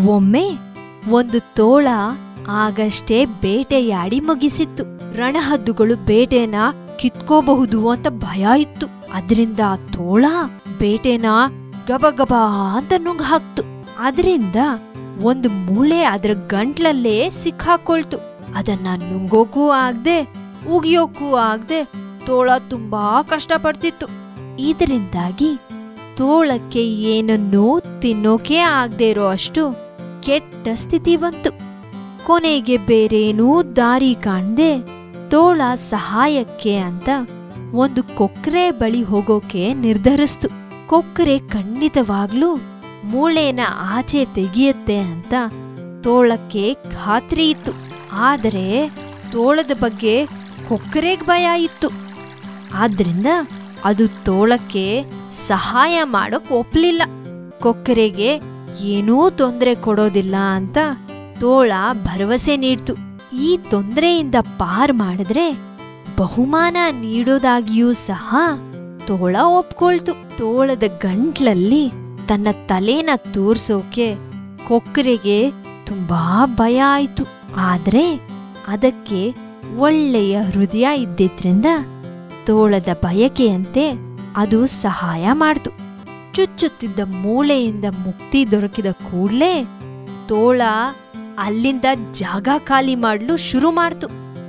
ಒಮ್ಮೆ ಒಂದು ತೋಳ ಆಗಷ್ಟೇ ಬೇಟೆಯಾಡಿ ಮುಗಿಸಿತ್ತು ರಣಹದ್ದುಗಳು ಬೇಟೆನ ಕಿತ್ಕೋಬಹುದು ಅಂತ ಭಯ ಇತ್ತು ಅದರಿಂದ ಆ ತೋಳ ಬೇಟೆನ ಗಬಗಬ ಅಂತ ನುಂಗ್ ಹಾಕ್ತು ಅದರಿಂದ ಒಂದು ಮೂಳೆ ಅದರ ಗಂಟ್ಲಲ್ಲೇ ಸಿಕ್ಕಾಕೊಳ್ತು ಅದನ್ನ ನುಂಗೋಕೂ ಆಗ್ದೆ ಉಗಿಯೋಕೂ ಆಗ್ದೆ ತೋಳ ತುಂಬಾ ಕಷ್ಟಪಡ್ತಿತ್ತು ಇದರಿಂದಾಗಿ ತೋಳಕ್ಕೆ ಏನನ್ನೂ ತಿನ್ನೋಕೆ ಆಗದೆ ಇರೋ ಅಷ್ಟು ಕೆಟ್ಟ ಸ್ಥಿತಿ ಬಂತು ಕೊನೆಗೆ ಬೇರೇನೂ ದಾರಿ ಕಾಣ್ದೆ ತೋಳ ಸಹಾಯಕ್ಕೆ ಅಂತ ಒಂದು ಕೊಕ್ರೆ ಬಳಿ ಹೋಗೋಕೆ ನಿರ್ಧರಿಸ್ತು ಕೊಕ್ರೆ ಖಂಡಿತವಾಗ್ಲೂ ಮೂಳೆನ ಆಚೆ ತೆಗಿಯತ್ತೆ ಅಂತ ತೋಳಕ್ಕೆ ಖಾತ್ರಿ ಇತ್ತು ಆದರೆ ತೋಳದ ಬಗ್ಗೆ ಕೊಕ್ಕರೆಗ್ ಭಯ ಇತ್ತು ಆದ್ರಿಂದ ಅದು ತೋಳಕ್ಕೆ ಸಹಾಯ ಮಾಡೋಕ್ ಒಪ್ಲಿಲ್ಲ ಕೊಕ್ಕರೆಗೆ ಏನೂ ತೊಂದರೆ ಕೊಡೋದಿಲ್ಲ ಅಂತ ತೋಳ ಭರವಸೆ ನೀಡ್ತು ಈ ತೊಂದರೆಯಿಂದ ಪಾರ್ ಮಾಡಿದ್ರೆ ಬಹುಮಾನ ನೀಡೋದಾಗಿಯೂ ಸಹ ತೋಳ ಒಪ್ಕೊಳ್ತು ತೋಳದ ಗಂಟ್ಲಲ್ಲಿ ತನ್ನ ತಲೆನ ತೂರ್ಸೋಕೆ ಕೊಕ್ಕರೆಗೆ ತುಂಬಾ ಭಯ ಆಯ್ತು ಆದ್ರೆ ಅದಕ್ಕೆ ಒಳ್ಳೆಯ ಹೃದಯ ಇದ್ದಿದ್ರಿಂದ ತೋಳದ ಬಯಕೆಯಂತೆ ಅದು ಸಹಾಯ ಮಾಡ್ತು ಚುಚ್ಚುತ್ತಿದ್ದ ಮೂಳೆಯಿಂದ ಮುಕ್ತಿ ದೊರಕಿದ ಕೂಡ್ಲೇ ತೋಳ ಅಲ್ಲಿಂದ ಜಾಗ ಖಾಲಿ ಮಾಡಲು ಶುರು ಮಾಡ್ತು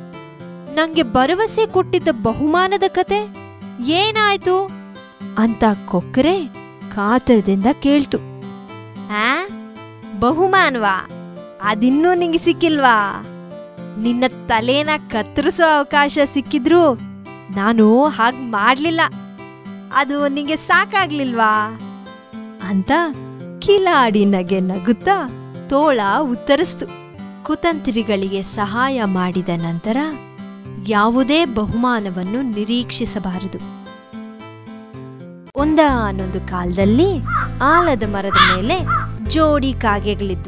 ನಂಗೆ ಭರವಸೆ ಕೊಟ್ಟಿದ್ದ ಬಹುಮಾನದ ಕತೆ ಏನಾಯ್ತು ಅಂತ ಕೊಕ್ಕರೆ ಕಾತರದಿಂದ ಕೇಳ್ತು ಆ ಬಹುಮಾನವಾ ಅದಿನ್ನೂ ನಿಂಗೆ ಸಿಕ್ಕಿಲ್ವಾ ನಿನ್ನ ತಲೆನ ಕತ್ತರಿಸೋ ಅವಕಾಶ ಸಿಕ್ಕಿದ್ರು ನಾನು ಹಾಗ್ ಮಾಡ್ಲಿಲ್ಲ ಅದು ನಿಂಗೆ ಸಾಕಾಗ್ಲಿಲ್ವಾ ಅಂತ ಕಿಲಾಡಿ ನಗೆ ನಗುತ್ತಾ ತೋಳ ಉತ್ತರಿಸ್ತು ಕುತಂತ್ರಿಗಳಿಗೆ ಸಹಾಯ ಮಾಡಿದ ನಂತರ ಯಾವುದೇ ಬಹುಮಾನವನ್ನು ನಿರೀಕ್ಷಿಸಬಾರದು ಒಂದಾನೊಂದು ಕಾಲದಲ್ಲಿ ಆಲದ ಮರದ ಮೇಲೆ ಜೋಡಿ ಕಾಗೆಗಳಿದ್ದು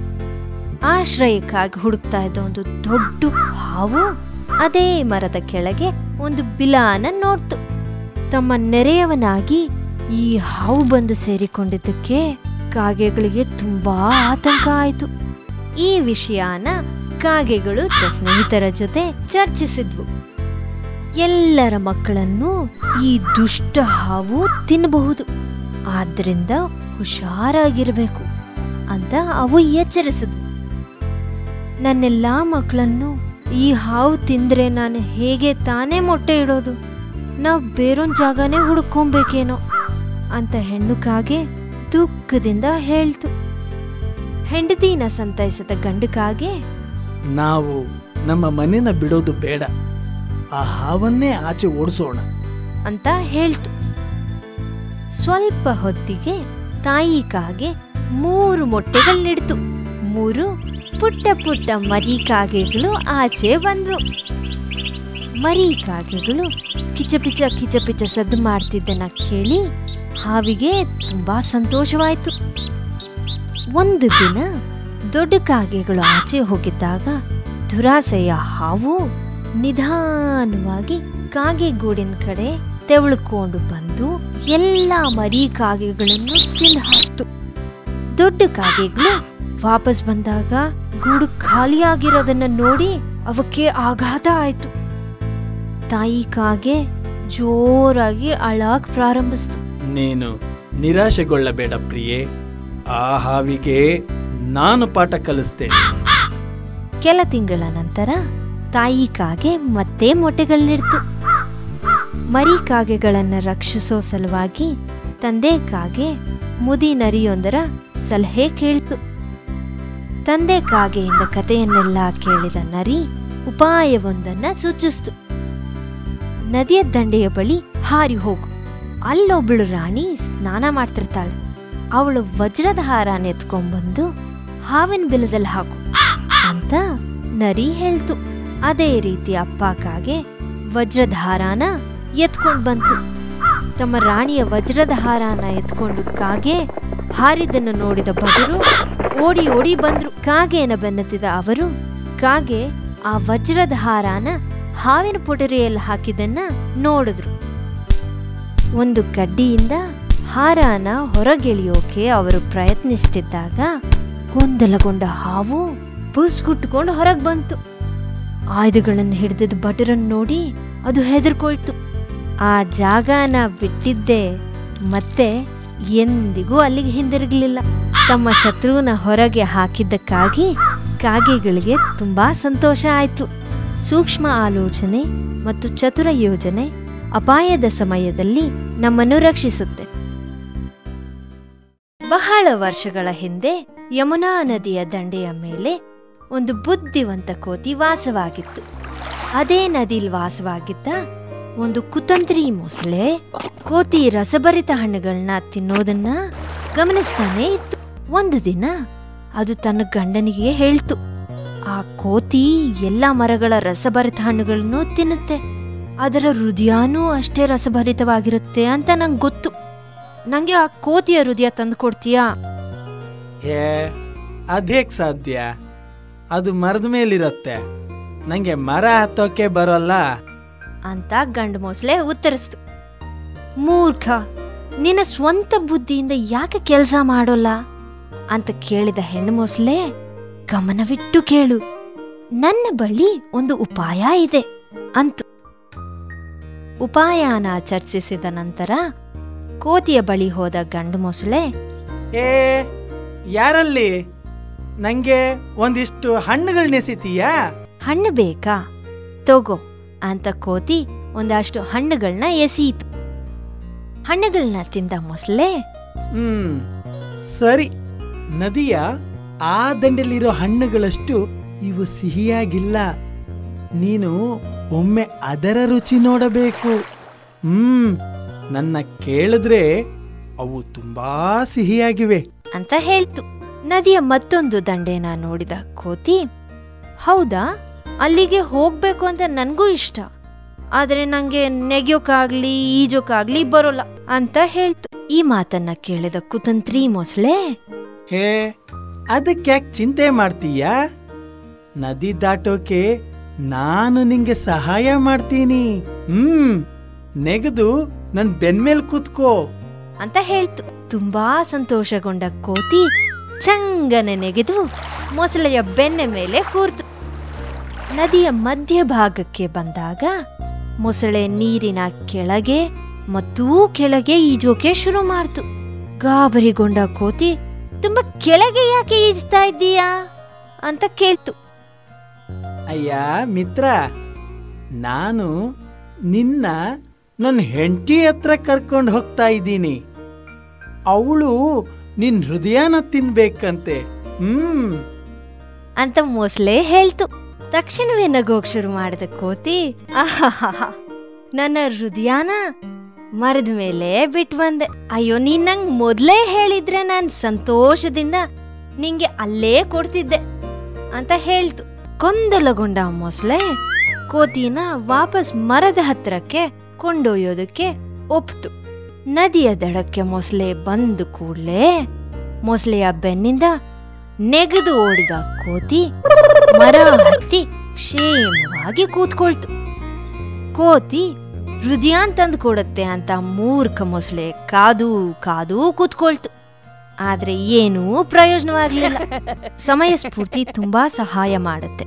ಆಶ್ರಯಕ್ಕಾಗಿ ಹುಡುಕ್ತಾ ಇದ್ದ ಒಂದು ದೊಡ್ಡ ಹಾವು ಅದೇ ಮರದ ಕೆಳಗೆ ಒಂದು ಬಿಲಾನ ನೋಡ್ತು ತಮ್ಮ ನೆರೆಯವನಾಗಿ ಈ ಹಾವು ಬಂದು ಸೇರಿಕೊಂಡಿದ್ದಕ್ಕೆ ಕಾಗೆಗಳಿಗೆ ತುಂಬಾ ಆತಂಕ ಆಯಿತು ಈ ವಿಷಯನ ಕಾಗೆಗಳು ತನ್ನ ಸ್ನೇಹಿತರ ಜೊತೆ ಚರ್ಚಿಸಿದ್ವು ಎಲ್ಲರ ಮಕ್ಕಳನ್ನು ಈ ದುಷ್ಟ ಹಾವು ತಿನ್ನಬಹುದು ಆದ್ರಿಂದ ಹುಷಾರಾಗಿರ್ಬೇಕು ಅಂತ ಅವು ಎಚ್ಚರಿಸಿದ್ವು ನನ್ನೆಲ್ಲಾ ಮಕ್ಕಳನ್ನು ಈ ಹಾವು ತಿಂದ್ರೆ ನಾನು ಹೇಗೆ ತಾನೇ ಮೊಟ್ಟೆ ಇಡೋದು ನಾವ್ ಬೇರೊಂದ್ ಜಾಗನೇ ಹುಡ್ಕೊಬೇಕೇನೋ ಅಂತ ಹೆಣ್ಣು ಕಾಗೆ ದುಃಖದಿಂದ ಹೇಳ್ತು ಹೆಂಡತಿನ ಸಂತೈಸದ ಗಂಡು ಕಾಗೆ ನಾವು ನಮ್ಮ ಮನೆನ ಬಿಡೋದು ಬೇಡ ಆ ಹಾವನ್ನೇ ಆಚೆ ಓಡಿಸೋಣ ಅಂತ ಹೇಳ್ತು ಸ್ವಲ್ಪ ಹೊತ್ತಿಗೆ ತಾಯಿ ಕಾಗೆ ಮೂರು ಮೊಟ್ಟೆಗಳನ್ನಿಡ್ತು ಮೂರು ಪುಟ್ಟ ಪುಟ್ಟ ಮರಿ ಕಾಗೆಗಳು ಆಚೆ ಬಂದ್ವು ಮರಿ ಕಾಗೆಗಳು ಕಿಚಪಿಚ ಕಿಚಪಿಚ ಸದ್ದು ಮಾಡ್ತಿದ್ದನ್ನ ಕೇಳಿ ಹಾವಿಗೆ ತುಂಬಾ ಸಂತೋಷವಾಯ್ತು ಒಂದು ದಿನ ದೊಡ್ಡ ಕಾಗೆಗಳು ಆಚೆ ಹೋಗಿದ್ದಾಗ ದುರಾಸೆಯ ಹಾವು ನಿಧಾನವಾಗಿ ಕಾಗೆ ಗೂಡಿನ ಕಡೆ ತೆವಳ್ಕೊಂಡು ಬಂದು ಎಲ್ಲಾ ಮರಿ ಕಾಗೆಗಳನ್ನು ತಿಂದು ಹಾಕ್ತು ದೊಡ್ಡ ಕಾಗೆಗಳು ವಾಪಸ್ ಬಂದಾಗ ಗೂಡು ಖಾಲಿಯಾಗಿರೋದನ್ನ ನೋಡಿ ಅವಕ್ಕೆ ಆಘಾತ ಆಯ್ತು ತಾಯಿ ಕಾಗೆ ಜೋರಾಗಿ ಅಳಾಕ್ ಪ್ರಾರಂಭಿಸ್ತು ನೀನು ನಿರಾಶೆಗೊಳ್ಳಬೇಡ ಪ್ರಿಯೆ ಆ ಹಾವಿಗೆ ನಾನು ಪಾಠ ಕಲಿಸ್ತೇನೆ ಕೆಲ ತಿಂಗಳ ನಂತರ ತಾಯಿ ಕಾಗೆ ಮತ್ತೆ ಮೊಟ್ಟೆಗಳನ್ನಿಡ್ತು ಮರಿ ಕಾಗೆಗಳನ್ನ ರಕ್ಷಿಸೋ ಸಲುವಾಗಿ ತಂದೆ ಕಾಗೆ ಮುದಿ ನರಿಯೊಂದರ ಸಲಹೆ ಕೇಳ್ತು ತಂದೆ ಕಾಗೆಯಿಂದ ಕಥೆಯನ್ನೆಲ್ಲ ಕೇಳಿದ ನರಿ ಉಪಾಯವೊಂದನ್ನ ಸೂಚಿಸ್ತು ನದಿಯ ದಂಡೆಯ ಬಳಿ ಹಾರಿ ಹೋಗು ಅಲ್ಲೊಬ್ಬಳು ರಾಣಿ ಸ್ನಾನ ಮಾಡ್ತಿರ್ತಾಳೆ ಅವಳು ವಜ್ರದ ಹಾರನ ಎತ್ಕೊಂಡ್ಬಂದು ಹಾವಿನ ಬಿಲದಲ್ಲಿ ಹಾಕು ಅಂತ ನರಿ ಹೇಳ್ತು ಅದೇ ರೀತಿ ಅಪ್ಪ ಕಾಗೆ ವಜ್ರದ ಹಾರಾನ ಎತ್ಕೊಂಡ್ ಬಂತು ತಮ್ಮ ರಾಣಿಯ ವಜ್ರದ ಹಾರಾನ ಎತ್ಕೊಂಡು ಕಾಗೆ ಹಾರಿದ್ದನ್ನು ನೋಡಿದ ಬದರು ಓಡಿ ಓಡಿ ಬಂದ್ರು ಕಾಗೆನ ಬೆನ್ನತ್ತಿದ ಅವರು ಕಾಗೆ ಆ ವಜ್ರದ ಹಾರಾನ ಹಾವಿನ ಪೊಟರಿಯಲ್ಲಿ ಹಾಕಿದ್ದನ್ನ ನೋಡಿದ್ರು ಒಂದು ಕಡ್ಡಿಯಿಂದ ಹಾರಾನ ಹೊರಗೆಳೆಯೋಕೆ ಅವರು ಪ್ರಯತ್ನಿಸ್ತಿದ್ದಾಗ ಗೊಂದಲಗೊಂಡ ಹಾವು ಬುಸ್ಗುಟ್ಕೊಂಡು ಹೊರಗೆ ಬಂತು ಆಯುಧಗಳನ್ನು ಹಿಡಿದಿದ್ದ ಭಟರನ್ನು ನೋಡಿ ಅದು ಹೆದರ್ಕೊಳ್ತು ಆ ಜಾಗನ ಬಿಟ್ಟಿದ್ದೆ ಮತ್ತೆ ಎಂದಿಗೂ ಅಲ್ಲಿಗೆ ಹಿಂದಿರುಗಲಿಲ್ಲ ತಮ್ಮ ಶತ್ರುವಿನ ಹೊರಗೆ ಹಾಕಿದ್ದಕ್ಕಾಗಿ ಕಾಗೆಗಳಿಗೆ ತುಂಬಾ ಸಂತೋಷ ಆಯಿತು ಸೂಕ್ಷ್ಮ ಆಲೋಚನೆ ಮತ್ತು ಚತುರ ಯೋಜನೆ ಅಪಾಯದ ಸಮಯದಲ್ಲಿ ನಮ್ಮನ್ನು ರಕ್ಷಿಸುತ್ತೆ ಬಹಳ ವರ್ಷಗಳ ಹಿಂದೆ ಯಮುನಾ ನದಿಯ ದಂಡೆಯ ಮೇಲೆ ಒಂದು ಬುದ್ಧಿವಂತ ಕೋತಿ ವಾಸವಾಗಿತ್ತು ಅದೇ ನದಿಲ್ ವಾಸವಾಗಿದ್ದ ಒಂದು ಕುತಂತ್ರಿ ಮೊಸಳೆ ಕೋತಿ ರಸಭರಿತ ಹಣ್ಣುಗಳನ್ನ ತಿನ್ನೋದನ್ನ ಗಮನಿಸ್ತಾನೆ ಇತ್ತು ಒಂದು ದಿನ ಅದು ತನ್ನ ಗಂಡನಿಗೆ ಹೇಳ್ತು ಆ ಕೋತಿ ಎಲ್ಲಾ ಮರಗಳ ರಸಭರಿತ ಹಣ್ಣುಗಳನ್ನು ತಿನ್ನುತ್ತೆ ಅದರ ಹೃದಯನೂ ಅಷ್ಟೇ ರಸಭರಿತವಾಗಿರುತ್ತೆ ಅಂತ ನಂಗೆ ಗೊತ್ತು ನಂಗೆ ಆ ಕೋತಿಯ ಹೃದಯ ತಂದು ಕೊಡ್ತೀಯಾ ಏ ಅದೇಕ್ ಸಾಧ್ಯ ಅದು ಮರದ ಮೇಲಿರತ್ತೆ ನಂಗೆ ಮರ ಹತ್ತೋಕೆ ಬರೋಲ್ಲ ಅಂತ ಗಂಡು ಮೊಸಳೆ ಉತ್ತರಿಸ್ತು ಮೂರ್ಖ ನಿನ್ನ ಸ್ವಂತ ಬುದ್ಧಿಯಿಂದ ಯಾಕೆ ಕೆಲಸ ಮಾಡೋಲ್ಲ ಅಂತ ಕೇಳಿದ ಹೆಣ್ಣು ಮೊಸಳೆ ಗಮನವಿಟ್ಟು ಕೇಳು ನನ್ನ ಬಳಿ ಒಂದು ಉಪಾಯ ಇದೆ ಅಂತು ಉಪಾಯನ ಚರ್ಚಿಸಿದ ನಂತರ ಕೋತಿಯ ಬಳಿ ಹೋದ ಗಂಡು ಮೊಸಳೆ ಏ ಯಾರಲ್ಲಿ ನಂಗೆ ಒಂದಿಷ್ಟು ಹಣ್ಣುಗಳನ್ನೆಸಿತೀಯಾ ಹಣ್ಣು ಬೇಕಾ ತಗೋ ಅಂತ ಕೋತಿ ಒಂದಷ್ಟು ಹಣ್ಣುಗಳನ್ನ ಎಸೀತು ಹಣ್ಣುಗಳನ್ನ ತಿಂದ ಮೊಸಳೆ ಹ್ಮ್ ಸರಿ ನದಿಯ ಆ ದಂಡೆಲಿರೋ ಹಣ್ಣುಗಳಷ್ಟು ಇವು ಸಿಹಿಯಾಗಿಲ್ಲ ನೀನು ಒಮ್ಮೆ ಅದರ ರುಚಿ ನೋಡಬೇಕು ಹ್ಮ್ ನನ್ನ ಕೇಳಿದ್ರೆ ಅವು ತುಂಬಾ ಸಿಹಿಯಾಗಿವೆ ಅಂತ ಹೇಳ್ತು ನದಿಯ ಮತ್ತೊಂದು ದಂಡೆನ ನೋಡಿದ ಕೋತಿ ಹೌದಾ ಅಲ್ಲಿಗೆ ಹೋಗ್ಬೇಕು ಅಂತ ನನ್ಗೂ ಇಷ್ಟ ಆದ್ರೆ ನಂಗೆ ನೆಗೆಯೋಕ್ಕಾಗ್ಲಿ ಈಜೋಕ್ಕಾಗ್ಲಿ ಬರೋಲ್ಲ ಅಂತ ಹೇಳ್ತು ಈ ಮಾತನ್ನ ಕೇಳಿದ ಕುತಂತ್ರಿ ಮೊಸಳೆ ಹೇ ಅದಕ್ಕ್ಯಾಕ್ ಚಿಂತೆ ಮಾಡ್ತೀಯಾ ನದಿ ದಾಟೋಕೆ ನಾನು ನಿಂಗೆ ಸಹಾಯ ಮಾಡ್ತೀನಿ ಹ್ಮ್ ನೆಗೆದು ನನ್ ಬೆನ್ಮೇಲ್ ಕೂತ್ಕೋ ಅಂತ ಹೇಳ್ತು ತುಂಬಾ ಸಂತೋಷಗೊಂಡ ಕೋತಿ ಚಂಗನೆ ನೆಗೆದು ಮೊಸಳೆಯ ಬೆನ್ನ ಮೇಲೆ ಕೂರ್ತು ನದಿಯ ಮಧ್ಯಭಾಗಕ್ಕೆ ಬಂದಾಗ ಮೊಸಳೆ ನೀರಿನ ಕೆಳಗೆ ಮತ್ತೂ ಕೆಳಗೆ ಈಜೋಕೆ ಶುರು ಮಾಡ್ತು ಗಾಬರಿಗೊಂಡ ಕೋತಿ ತುಂಬಾ ಕೆಳಗೆ ಯಾಕೆ ಈಜ್ತಾ ಇದ್ದೀಯಾ ಅಂತ ಕೇಳ್ತು ಅಯ್ಯ ಮಿತ್ರ ನಾನು ನಿನ್ನ ನನ್ನ ಹೆಂಡತಿ ಹತ್ರ ಕರ್ಕೊಂಡು ಹೋಗ್ತಾ ಇದ್ದೀನಿ ಅವಳು ನಿನ್ ಹೃದಯನ ತಿನ್ಬೇಕಂತೆ ಹ್ಮ್ ಅಂತ ಮೊಸಳೆ ಹೇಳ್ತು ತಕ್ಷಣವೇ ನಗೋಕ್ ಶುರು ಮಾಡಿದ ಕೋತಿ ಆಹಾಹಾ ನನ್ನ ಹೃದಯನ ಮರದ ಮೇಲೆ ಬಿಟ್ಟು ಬಂದೆ ಅಯ್ಯೋ ನೀನ್ ನಂಗ್ ಮೊದ್ಲೇ ಹೇಳಿದ್ರೆ ನಾನ್ ಸಂತೋಷದಿಂದ ನಿಂಗೆ ಅಲ್ಲೇ ಕೊಡ್ತಿದ್ದೆ ಅಂತ ಹೇಳ್ತು ಗೊಂದಲಗೊಂಡ ಮೊಸಳೆ ಕೋತಿನ ವಾಪಸ್ ಮರದ ಹತ್ರಕ್ಕೆ ಕೊಂಡೊಯ್ಯೋದಕ್ಕೆ ಒಪ್ತು ನದಿಯ ದಡಕ್ಕೆ ಮೊಸಳೆ ಬಂದ ಕೂಡ್ಲೇ ಮೊಸಳೆಯ ಬೆನ್ನಿಂದ ನೆಗೆದು ಓಡಿದ ಕೋತಿ ಮರ ಹತ್ತಿ ಕ್ಷೇಮವಾಗಿ ಕೂತ್ಕೊಳ್ತು ಕೋತಿ ಹೃದಯಾನ್ ತಂದು ಕೊಡುತ್ತೆ ಅಂತ ಮೂರ್ಖ ಮೊಸಳೆ ಕಾದು ಕಾದು ಕೂತ್ಕೊಳ್ತು ಆದ್ರೆ ಏನೂ ಪ್ರಯೋಜನವಾಗ್ಲಿಲ್ಲ ಸಮಯ ಸ್ಫೂರ್ತಿ ತುಂಬಾ ಸಹಾಯ ಮಾಡುತ್ತೆ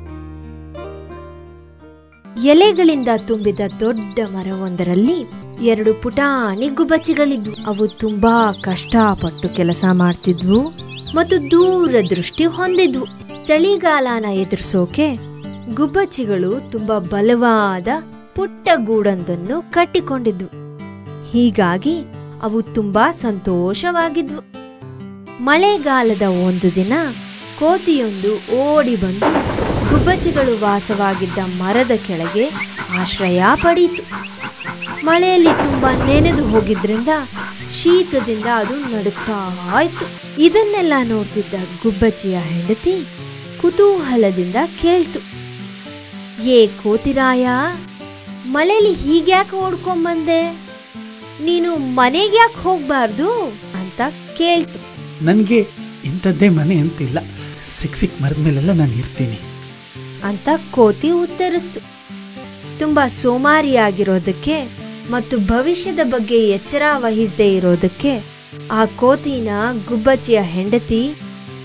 ಎಲೆಗಳಿಂದ ತುಂಬಿದ ದೊಡ್ಡ ಮರವೊಂದರಲ್ಲಿ ಎರಡು ಪುಟಾಣಿ ಗುಬ್ಬಚ್ಚಿಗಳಿದ್ವು ಅವು ತುಂಬಾ ಕಷ್ಟಪಟ್ಟು ಕೆಲಸ ಮಾಡ್ತಿದ್ವು ಮತ್ತು ದೂರದೃಷ್ಟಿ ಹೊಂದಿದ್ವು ಚಳಿಗಾಲನ ಎದುರಿಸೋಕೆ ಗುಬ್ಬಚ್ಚಿಗಳು ತುಂಬಾ ಬಲವಾದ ಪುಟ್ಟ ಗೂಡೊಂದನ್ನು ಕಟ್ಟಿಕೊಂಡಿದ್ವು ಹೀಗಾಗಿ ಅವು ತುಂಬಾ ಸಂತೋಷವಾಗಿದ್ವು ಮಳೆಗಾಲದ ಒಂದು ದಿನ ಕೋತಿಯೊಂದು ಓಡಿ ಬಂದು ಗುಬ್ಬಚ್ಚಿಗಳು ವಾಸವಾಗಿದ್ದ ಮರದ ಕೆಳಗೆ ಆಶ್ರಯ ಪಡೀತು ಮಳೆಯಲ್ಲಿ ತುಂಬಾ ನೆನೆದು ಹೋಗಿದ್ರಿಂದ ಶೀತದಿಂದ ಅದು ನಡುತ್ತಾ ಆಯ್ತು ಇದನ್ನೆಲ್ಲ ನೋಡ್ತಿದ್ದ ಗುಬ್ಬಚ್ಚಿಯ ಹೆಂಡತಿ ಕುತೂಹಲದಿಂದ ಕೇಳ್ತು ಏ ಕೋತಿರಾಯ ಮಳೆಲಿ ಹೀಗ್ಯಾಕೆ ಓಡ್ಕೊಂಬಂದೆ ನೀನು ಮನೆಗೆ ಯಾಕೆ ಹೋಗ್ಬಾರ್ದು ಅಂತ ಕೇಳ್ತು ನನಗೆ ಇಂಥದ್ದೇ ಮನೆ ಅಂತಿಲ್ಲ ಸಿಕ್ ಸಿಕ್ ಮರದ ಮೇಲೆಲ್ಲ ನಾನು ಇರ್ತೀನಿ ಅಂತ ಕೋತಿ ಉತ್ತರಿಸ್ತು ತುಂಬಾ ಸೋಮಾರಿಯಾಗಿರೋದಕ್ಕೆ ಮತ್ತು ಭವಿಷ್ಯದ ಬಗ್ಗೆ ಎಚ್ಚರ ವಹಿಸದೇ ಇರೋದಕ್ಕೆ ಆ ಕೋತಿನ ಗುಬ್ಬಚ್ಚಿಯ ಹೆಂಡತಿ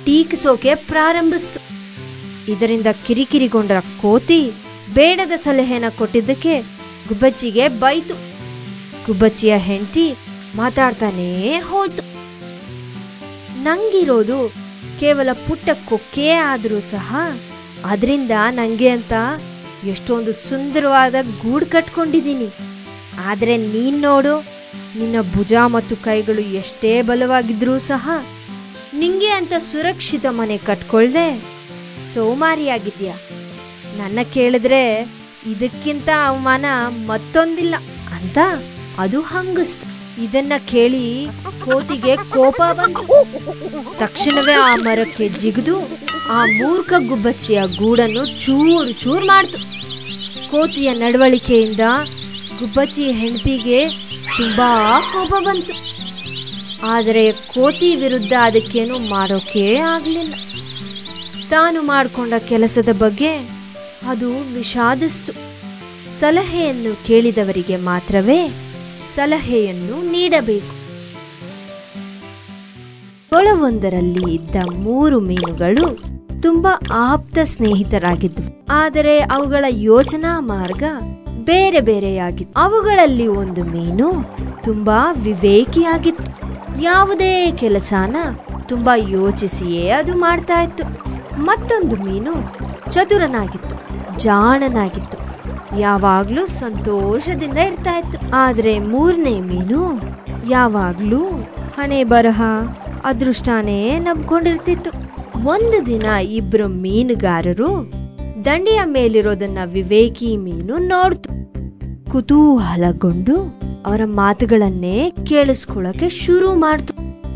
ಟೀಕಿಸೋಕೆ ಪ್ರಾರಂಭಿಸ್ತು ಇದರಿಂದ ಕಿರಿಕಿರಿಗೊಂಡ ಕೋತಿ ಬೇಡದ ಸಲಹೆನ ಕೊಟ್ಟಿದ್ದಕ್ಕೆ ಗುಬ್ಬಚ್ಚಿಗೆ ಬೈತು ಗುಬ್ಬಚ್ಚಿಯ ಹೆಂಡತಿ ಮಾತಾಡ್ತಾನೇ ಹೋಯ್ತು ನಂಗಿರೋದು ಕೇವಲ ಪುಟ್ಟ ಕೊಕ್ಕೆ ಆದರೂ ಸಹ ಅದರಿಂದ ನಂಗೆ ಅಂತ ಎಷ್ಟೊಂದು ಸುಂದರವಾದ ಗೂಡು ಕಟ್ಕೊಂಡಿದ್ದೀನಿ ಆದರೆ ನೀನ್ ನೋಡು ನಿನ್ನ ಭುಜ ಮತ್ತು ಕೈಗಳು ಎಷ್ಟೇ ಬಲವಾಗಿದ್ರೂ ಸಹ ನಿಂಗೆ ಅಂತ ಸುರಕ್ಷಿತ ಮನೆ ಕಟ್ಕೊಳ್ದೆ ಸೋಮಾರಿಯಾಗಿದ್ಯಾ ನನ್ನ ಕೇಳಿದ್ರೆ ಇದಕ್ಕಿಂತ ಅವಮಾನ ಮತ್ತೊಂದಿಲ್ಲ ಅಂತ ಅದು ಹಂಗಸ್ತು ಇದನ್ನ ಕೇಳಿ ಕೋತಿಗೆ ಕೋಪ ಬಂತು ತಕ್ಷಣವೇ ಆ ಮರಕ್ಕೆ ಜಿಗಿದು ಆ ಮೂರ್ಖ ಗುಬ್ಬಚ್ಚಿಯ ಗೂಡನ್ನು ಚೂರು ಚೂರು ಮಾಡ್ತು ಕೋತಿಯ ನಡವಳಿಕೆಯಿಂದ ಗುಬ್ಬಚ್ಚಿ ಹೆಂಡತಿಗೆ ತುಂಬಾ ಕೋಪ ಬಂತು ಆದರೆ ಕೋತಿ ವಿರುದ್ಧ ಅದಕ್ಕೇನು ಮಾಡೋಕೆ ಆಗಲಿಲ್ಲ ತಾನು ಮಾಡಿಕೊಂಡ ಕೆಲಸದ ಬಗ್ಗೆ ಅದು ವಿಷಾದಿಸ್ತು ಸಲಹೆಯನ್ನು ಕೇಳಿದವರಿಗೆ ಮಾತ್ರವೇ ಸಲಹೆಯನ್ನು ನೀಡಬೇಕು ಕೊಳವೊಂದರಲ್ಲಿ ಇದ್ದ ಮೂರು ಮೀನುಗಳು ತುಂಬಾ ಆಪ್ತ ಸ್ನೇಹಿತರಾಗಿದ್ದವು ಆದರೆ ಅವುಗಳ ಯೋಚನಾ ಮಾರ್ಗ ಬೇರೆ ಬೇರೆಯಾಗಿತ್ತು ಅವುಗಳಲ್ಲಿ ಒಂದು ಮೀನು ತುಂಬಾ ವಿವೇಕಿಯಾಗಿತ್ತು ಯಾವುದೇ ಕೆಲಸನ ತುಂಬಾ ಯೋಚಿಸಿಯೇ ಅದು ಮಾಡ್ತಾ ಇತ್ತು ಮತ್ತೊಂದು ಮೀನು ಚತುರನಾಗಿತ್ತು ಜಾಣನಾಗಿತ್ತು ಯಾವಾಗ್ಲೂ ಸಂತೋಷದಿಂದ ಇರ್ತಾ ಇತ್ತು ಆದ್ರೆ ಮೂರನೇ ಮೀನು ಯಾವಾಗ್ಲೂ ಹಣೆ ಬರಹ ಅದೃಷ್ಟನೇ ನಂಬ್ಕೊಂಡಿರ್ತಿತ್ತು ಒಂದು ದಿನ ಇಬ್ರು ಮೀನುಗಾರರು ದಂಡೆಯ ಮೇಲಿರೋದನ್ನ ವಿವೇಕಿ ಮೀನು ನೋಡ್ತು ಕುತೂಹಲಗೊಂಡು ಅವರ ಮಾತುಗಳನ್ನೇ ಕೇಳಿಸ್ಕೊಳ್ಳಕ್ಕೆ ಶುರು ಮಾಡ್ತು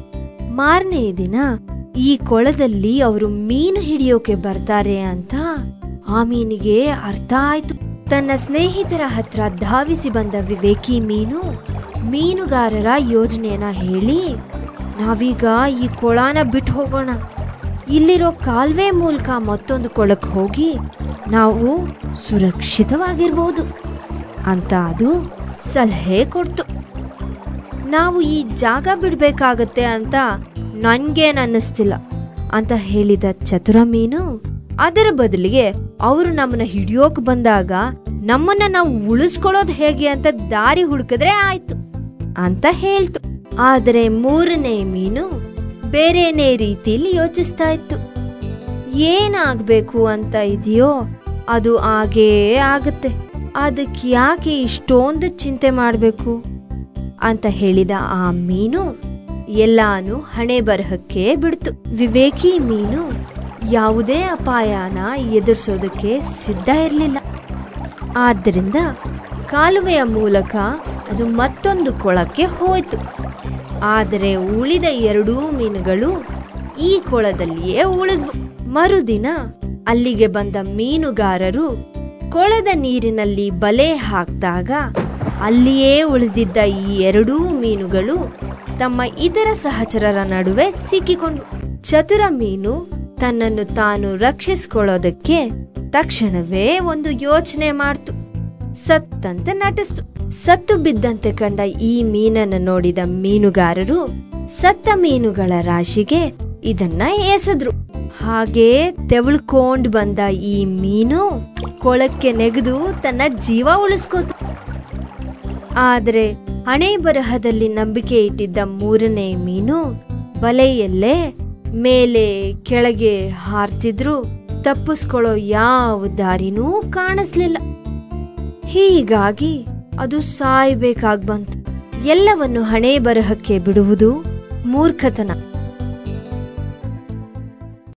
ಮಾರನೇ ದಿನ ಈ ಕೊಳದಲ್ಲಿ ಅವರು ಮೀನು ಹಿಡಿಯೋಕೆ ಬರ್ತಾರೆ ಅಂತ ಆ ಮೀನಿಗೆ ಅರ್ಥ ಆಯ್ತು ತನ್ನ ಸ್ನೇಹಿತರ ಹತ್ರ ಧಾವಿಸಿ ಬಂದ ವಿವೇಕಿ ಮೀನು ಮೀನುಗಾರರ ಯೋಜನೆಯನ್ನ ಹೇಳಿ ನಾವೀಗ ಈ ಕೊಳನ ಬಿಟ್ಟು ಹೋಗೋಣ ಇಲ್ಲಿರೋ ಕಾಲ್ವೆ ಮೂಲಕ ಮತ್ತೊಂದು ಕೊಳಕ್ಕೆ ಹೋಗಿ ನಾವು ಸುರಕ್ಷಿತವಾಗಿರ್ಬೋದು ಅಂತ ಅದು ಸಲಹೆ ಕೊಡ್ತು ನಾವು ಈ ಜಾಗ ಬಿಡ್ಬೇಕಾಗತ್ತೆ ಅಂತ ನನ್ಗೇನ್ ಅನ್ನಿಸ್ತಿಲ್ಲ ಅಂತ ಹೇಳಿದ ಚತುರ ಮೀನು ಅದರ ಬದಲಿಗೆ ಅವರು ನಮ್ಮನ್ನ ಹಿಡಿಯೋಕ್ ಬಂದಾಗ ನಮ್ಮನ್ನ ನಾವು ಉಳಿಸ್ಕೊಳ್ಳೋದು ಹೇಗೆ ಅಂತ ದಾರಿ ಹುಡುಕಿದ್ರೆ ಆಯ್ತು ಅಂತ ಹೇಳ್ತು ಆದರೆ ಮೂರನೇ ಮೀನು ಬೇರೆನೇ ರೀತಿಯಲ್ಲಿ ಯೋಚಿಸ್ತಾ ಇತ್ತು ಏನಾಗ್ಬೇಕು ಅಂತ ಇದೆಯೋ ಅದು ಆಗೇ ಆಗುತ್ತೆ ಅದಕ್ಕೆ ಯಾಕೆ ಇಷ್ಟೊಂದು ಚಿಂತೆ ಮಾಡಬೇಕು ಅಂತ ಹೇಳಿದ ಆ ಮೀನು ಎಲ್ಲಾನು ಹಣೆ ಬರಹಕ್ಕೆ ಬಿಡ್ತು ವಿವೇಕಿ ಮೀನು ಯಾವುದೇ ಅಪಾಯನ ಎದುರಿಸೋದಕ್ಕೆ ಸಿದ್ಧ ಇರಲಿಲ್ಲ ಆದ್ದರಿಂದ ಕಾಲುವೆಯ ಮೂಲಕ ಅದು ಮತ್ತೊಂದು ಕೊಳಕ್ಕೆ ಹೋಯ್ತು ಆದರೆ ಉಳಿದ ಎರಡೂ ಮೀನುಗಳು ಈ ಕೊಳದಲ್ಲಿಯೇ ಉಳಿದ್ವು ಮರುದಿನ ಅಲ್ಲಿಗೆ ಬಂದ ಮೀನುಗಾರರು ಕೊಳದ ನೀರಿನಲ್ಲಿ ಬಲೆ ಹಾಕಿದಾಗ ಅಲ್ಲಿಯೇ ಉಳಿದಿದ್ದ ಈ ಎರಡೂ ಮೀನುಗಳು ತಮ್ಮ ಇತರ ಸಹಚರರ ನಡುವೆ ಸಿಕ್ಕಿಕೊಂಡು ಚತುರ ಮೀನು ತನ್ನನ್ನು ತಾನು ರಕ್ಷಿಸಿಕೊಳ್ಳೋದಕ್ಕೆ ತಕ್ಷಣವೇ ಒಂದು ಯೋಚನೆ ಮಾಡ್ತು ಸತ್ತಂತೆ ನಟಿಸ್ತು ಸತ್ತು ಬಿದ್ದಂತೆ ಕಂಡ ಈ ಮೀನನ್ನು ನೋಡಿದ ಮೀನುಗಾರರು ಸತ್ತ ಮೀನುಗಳ ರಾಶಿಗೆ ಇದನ್ನ ಎಸೆದ್ರು ಹಾಗೇ ತೆವಳ್ಕೊಂಡ್ ಬಂದ ಈ ಮೀನು ಕೊಳಕ್ಕೆ ನೆಗೆದು ತನ್ನ ಜೀವ ಉಳಿಸ್ಕೋತು ಆದರೆ ಹಣೆ ಬರಹದಲ್ಲಿ ನಂಬಿಕೆ ಇಟ್ಟಿದ್ದ ಮೂರನೇ ಮೀನು ಬಲೆಯಲ್ಲೇ ಮೇಲೆ ಕೆಳಗೆ ಹಾರ್ತಿದ್ರು ತಪ್ಪಿಸ್ಕೊಳ್ಳೋ ಯಾವ ದಾರಿನೂ ಕಾಣಿಸ್ಲಿಲ್ಲ ಹೀಗಾಗಿ ಅದು ಸಾಯ್ಬೇಕಾಗ್ ಬಂತು ಎಲ್ಲವನ್ನು ಹಣೆ ಬರಹಕ್ಕೆ ಬಿಡುವುದು ಮೂರ್ಖತನ